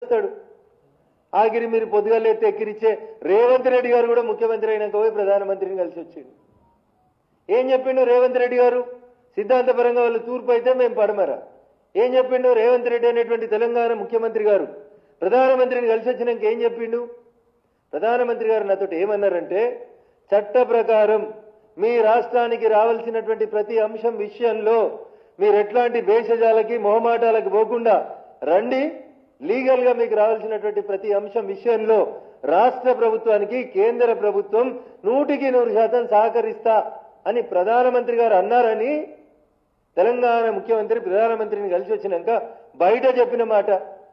వస్తాడు ఆఖరి మీరు పొద్దుగాలేస్తే ఎక్కిరిచ్చే రేవంత్ రెడ్డి గారు కూడా ముఖ్యమంత్రి అయినాక పోయి ప్రధానమంత్రిని కలిసి వచ్చిండు ఏం చెప్పిండు రేవంత్ రెడ్డి గారు సిద్ధాంతపరంగా వాళ్ళు తూర్పు అయితే మేము పడమరా ఏం చెప్పిండు రేవంత్ రెడ్డి అనేటువంటి తెలంగాణ ముఖ్యమంత్రి గారు ప్రధానమంత్రిని కలిసి వచ్చినాక ఏం చెప్పిండు ప్రధానమంత్రి గారు నాతో ఏమన్నారంటే చట్ట ప్రకారం మీ రాష్ట్రానికి రావాల్సినటువంటి ప్రతి అంశం విషయంలో మీరు ఎట్లాంటి భేషజాలకి మొహమాటాలకు పోకుండా రండి లీగల్ గా మీకు రావాల్సినటువంటి ప్రతి అంశం విషయంలో రాష్ట్ర ప్రభుత్వానికి కేంద్ర ప్రభుత్వం నూటికి నూరు శాతం సహకరిస్తా అని ప్రధానమంత్రి గారు అన్నారని తెలంగాణ ముఖ్యమంత్రి ప్రధానమంత్రిని కలిసి వచ్చినాక బయట చెప్పిన మాట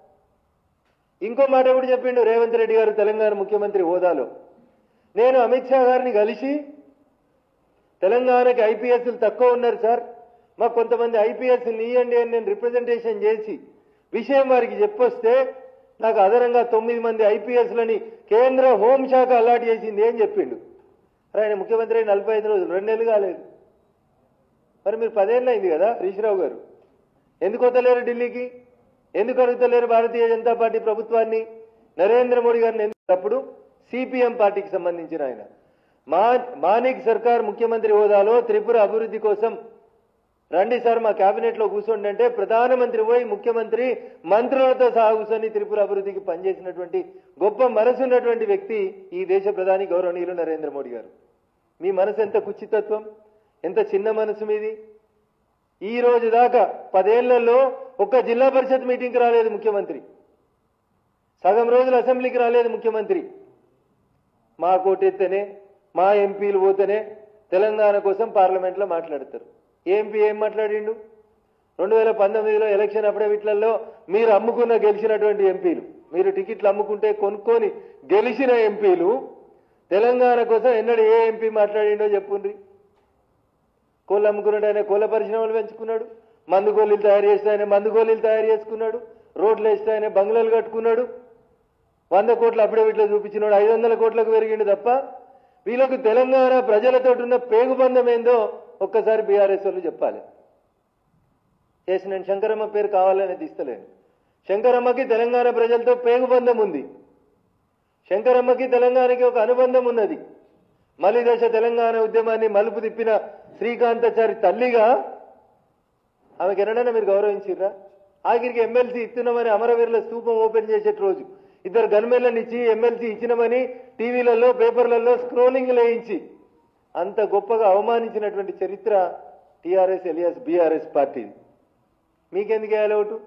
ఇంకో మాట కూడా చెప్పిండు రేవంత్ రెడ్డి గారు తెలంగాణ ముఖ్యమంత్రి హోదాలో నేను అమిత్ షా గారిని కలిసి తెలంగాణకి ఐపీఎస్లు తక్కువ ఉన్నారు సార్ మాకు కొంతమంది ఐపీఎస్ ఇవ్వండి అని నేను రిప్రజెంటేషన్ చేసి విషయం వారికి చెప్పొస్తే నాకు అదనంగా తొమ్మిది మంది ఐపీఎస్లని కేంద్ర హోంశాఖ అలాట్ చేసింది ఏం చెప్పిండు అరే ఆయన ముఖ్యమంత్రి అయిన నలభై ఐదు రోజులు రెండు నెలలు కాలేదు మరి మీరు పదేళ్ళు అయింది కదా హరీశ్రావు గారు ఎందుకు వద్దలేరు ఢిల్లీకి ఎందుకు అడుగుతలేరు భారతీయ జనతా పార్టీ ప్రభుత్వాన్ని నరేంద్ర మోడీ గారిని ఎందుకు అప్పుడు సిపిఎం పార్టీకి సంబంధించిన ఆయన మా మానిక్ సర్కార్ ముఖ్యమంత్రి హోదాలో త్రిపుర అభివృద్ధి కోసం రండి సార్ మా కేబినెట్ లో కూర్చోండి అంటే ప్రధానమంత్రి పోయి ముఖ్యమంత్రి మంత్రులతో సహా కూర్చొని త్రిపుర అభివృద్ధికి పనిచేసినటువంటి గొప్ప మనసు ఉన్నటువంటి వ్యక్తి ఈ దేశ ప్రధాని గౌరవనీయులు నరేంద్ర మోడీ గారు మీ మనసు ఎంత కుచితత్వం ఎంత చిన్న మనసు మీది ఈ రోజు దాకా పదేళ్లలో ఒక్క జిల్లా పరిషత్ మీటింగ్కి రాలేదు ముఖ్యమంత్రి సగం రోజులు అసెంబ్లీకి రాలేదు ముఖ్యమంత్రి మా కోటెత్తేనే మా ఎంపీలు పోతేనే తెలంగాణ కోసం పార్లమెంట్లో మాట్లాడతారు ఏ ఎంపీ ఏం మాట్లాడిండు రెండు వేల పంతొమ్మిదిలో ఎలక్షన్ అఫిడవిట్లలో మీరు అమ్ముకున్న గెలిచినటువంటి ఎంపీలు మీరు టికెట్లు అమ్ముకుంటే కొనుక్కొని గెలిచిన ఎంపీలు తెలంగాణ కోసం ఎన్నడూ ఏ ఎంపీ మాట్లాడిండో చెప్పుండ్రి కోళ్ళు అమ్ముకున్నాడు ఆయన కోళ్ళ పరిశ్రమలు పెంచుకున్నాడు మందు గోళీలు తయారు చేస్తే ఆయన మందు గోళీలు తయారు చేసుకున్నాడు రోడ్లు వేస్తే ఆయన బంగ్లాలు కట్టుకున్నాడు వంద కోట్ల అఫిడవిట్లో చూపించినాడు ఐదు వందల కోట్లకు పెరిగిండు తప్ప వీళ్ళకు తెలంగాణ ప్రజలతో ఉన్న పేగుబంధం ఏందో ఒక్కసారి బీఆర్ఎస్ వాళ్ళు చెప్పాలి చేసి నేను శంకరమ్మ పేరు కావాలని తీస్తలేను శంకరమ్మకి తెలంగాణ ప్రజలతో పేగుబంధం ఉంది శంకరమ్మకి తెలంగాణకి ఒక అనుబంధం ఉన్నది మలిదశ తెలంగాణ ఉద్యమాన్ని మలుపు తిప్పిన శ్రీకాంతాచారి తల్లిగా ఆమెకి ఎన్నడైనా మీరు గౌరవించిర్రా ఆఖరికి ఎమ్మెల్సీ ఇస్తున్నామని అమరవీరుల స్తూపం ఓపెన్ చేసేట రోజు ఇద్దరు గన్మెన్లను ఇచ్చి ఎమ్మెల్సీ ఇచ్చినామని టీవీలలో పేపర్లలో స్క్రోలింగ్ లేయించి అంత గొప్పగా అవమానించినటువంటి చరిత్ర టీఆర్ఎస్ ఎలియాస్ బీఆర్ఎస్ పార్టీది మీకెందుకు వేయాలి ఓటు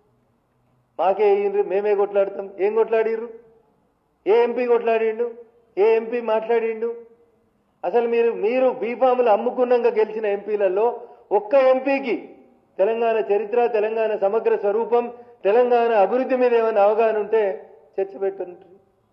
మాకే వేయండ్రు మేమే కొట్లాడతాం ఏం కొట్లాడిర్రు ఏ ఎంపీ కొట్లాడిండు ఏ ఎంపీ మాట్లాడిండు అసలు మీరు మీరు బీఫాములు అమ్ముకున్నాక గెలిచిన ఎంపీలలో ఒక్క ఎంపీకి తెలంగాణ చరిత్ర తెలంగాణ సమగ్ర స్వరూపం తెలంగాణ అభివృద్ధి మీద ఏమైనా అవగాహన ఉంటే చర్చ పెట్టుంటారు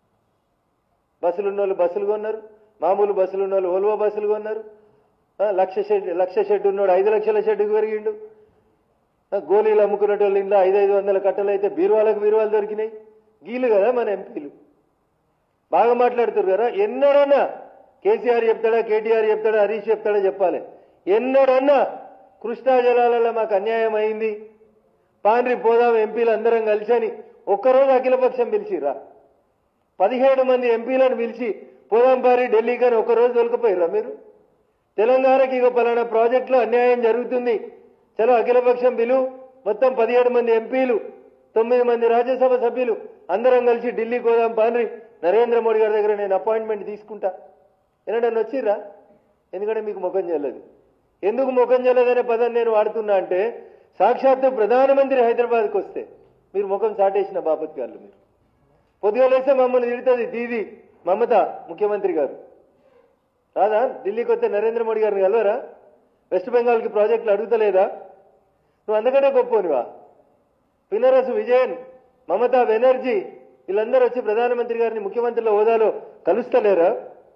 బస్సులు ఉన్న వాళ్ళు బస్సులు కొన్నారు మామూలు బస్సులు ఉన్న వాళ్ళు ఓల్వో బస్సులు కొన్నారు ఆ, లక్ష షెడ్ లక్ష షెడ్ ఉన్నాడు ఐదు లక్షల షెడ్డుకు పెరిగిండు ఆ, గోళీలు అమ్ముకునేటోళ్ళు ఇంట్లో ఐదు ఐదు వందల కట్టలు అయితే బీరువాలకు బీరువాలు దొరికినాయి గీలు కదా మన ఎంపీలు బాగా మాట్లాడుతారు కదా ఎన్నడన్నా కేసీఆర్ చెప్తాడా కేటీఆర్ చెప్తాడా హరీష్ చెప్తాడా చెప్పాలి ఎన్నడన్నా కృష్ణా జలాలలో మాకు అన్యాయం అయింది పాండ్రి పోదాం ఎంపీలు అందరం కలిసని ఒక్కరోజు అఖిలపక్షం పిలిచిరా పదిహేడు మంది ఎంపీలను పిలిచి పోదాం పారి ఢిల్లీ కానీ ఒక్కరోజు దొరకపోయారా మీరు తెలంగాణకి ఇక పలానా ప్రాజెక్టులో అన్యాయం జరుగుతుంది చలో అఖిలపక్షం పిలు మొత్తం పదిహేడు మంది ఎంపీలు తొమ్మిది మంది రాజ్యసభ సభ్యులు అందరం కలిసి ఢిల్లీకి పోదాం పాండ్రి నరేంద్ర మోడీ గారి దగ్గర నేను అపాయింట్మెంట్ తీసుకుంటా ఎన్నడన్నా వచ్చిర్రా ఎందుకంటే మీకు ముఖం చెల్లదు ఎందుకు ముఖం చెల్లదనే పదం నేను వాడుతున్నా అంటే సాక్షాత్తు ప్రధానమంత్రి హైదరాబాద్కి వస్తే మీరు ముఖం చాటేసిన బాపత్ గారు మీరు పొద్దుగా లేస్తే మమ్మల్ని తిడుతుంది దీది మమత ముఖ్యమంత్రి గారు రాదా ఢిల్లీకి వస్తే నరేంద్ర మోడీ గారిని కలవరా వెస్ట్ బెంగాల్కి ప్రాజెక్టులు అడుగుతలేదా నువ్వు అందుకంటే గొప్పనివా పినరసు విజయన్ మమతా బెనర్జీ వీళ్ళందరూ వచ్చి ప్రధానమంత్రి గారిని ముఖ్యమంత్రుల హోదాలో కలుస్తలేరా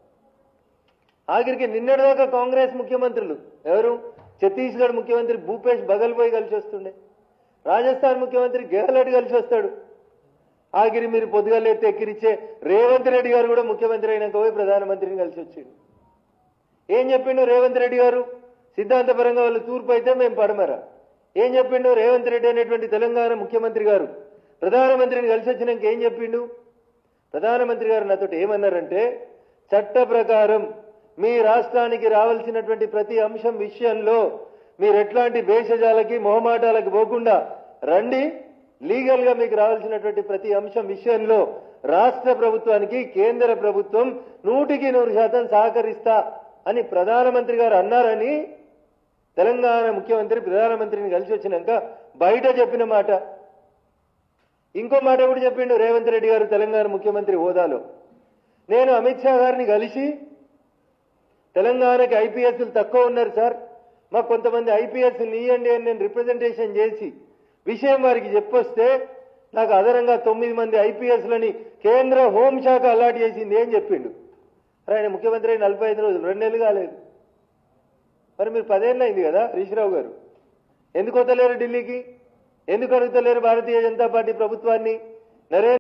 ఆఖరికి నిన్నటిదాకా కాంగ్రెస్ ముఖ్యమంత్రులు ఎవరు ఛత్తీస్గఢ్ ముఖ్యమంత్రి భూపేష్ బగల్ పోయి కలిసి వస్తుండే రాజస్థాన్ ముఖ్యమంత్రి గెహ్లట్ కలిసి వస్తాడు ఆఖరి మీరు పొద్దుగాలేస్తే ఎక్కిరిచ్చే రేవంత్ రెడ్డి గారు కూడా ముఖ్యమంత్రి అయినాక పోయి ప్రధానమంత్రిని కలిసి వచ్చిండు ఏం చెప్పిండు రేవంత్ రెడ్డి గారు సిద్ధాంతపరంగా వాళ్ళు తూర్పు అయితే మేము పడమరా ఏం చెప్పిండు రేవంత్ రెడ్డి అనేటువంటి తెలంగాణ ముఖ్యమంత్రి గారు ప్రధానమంత్రిని కలిసి వచ్చినాక ఏం చెప్పిండు ప్రధానమంత్రి గారు నాతో ఏమన్నారంటే చట్ట ప్రకారం మీ రాష్ట్రానికి రావాల్సినటువంటి ప్రతి అంశం విషయంలో మీరు ఎట్లాంటి భేషజాలకి మొహమాటాలకి పోకుండా రండి లీగల్ గా మీకు రావాల్సినటువంటి ప్రతి అంశం విషయంలో రాష్ట్ర ప్రభుత్వానికి కేంద్ర ప్రభుత్వం నూటికి నూరు శాతం సహకరిస్తా అని ప్రధానమంత్రి గారు అన్నారని తెలంగాణ ముఖ్యమంత్రి ప్రధానమంత్రిని కలిసి వచ్చినాక బయట చెప్పిన మాట ఇంకో మాట కూడా చెప్పిండు రేవంత్ రెడ్డి గారు తెలంగాణ ముఖ్యమంత్రి హోదాలో నేను అమిత్ షా గారిని కలిసి తెలంగాణకి ఐపీఎస్లు తక్కువ ఉన్నారు సార్ మాకు కొంతమంది ఐపీఎస్ ఇవ్వండి అని నేను రిప్రజెంటేషన్ చేసి విషయం వారికి చెప్పొస్తే నాకు అదనంగా తొమ్మిది మంది ఐపీఎస్లని కేంద్ర హోంశాఖ అలాట్ చేసింది ఏం చెప్పిండు మరి ఆయన ముఖ్యమంత్రి అయి నలభై ఐదు రోజులు రెండు నెలలు కాలేదు మరి మీరు పదేళ్ళు అయింది కదా హరీశ్రావు గారు ఎందుకు వద్దలేరు ఢిల్లీకి ఎందుకు అడుగుతలేరు భారతీయ జనతా పార్టీ ప్రభుత్వాన్ని నరేంద్ర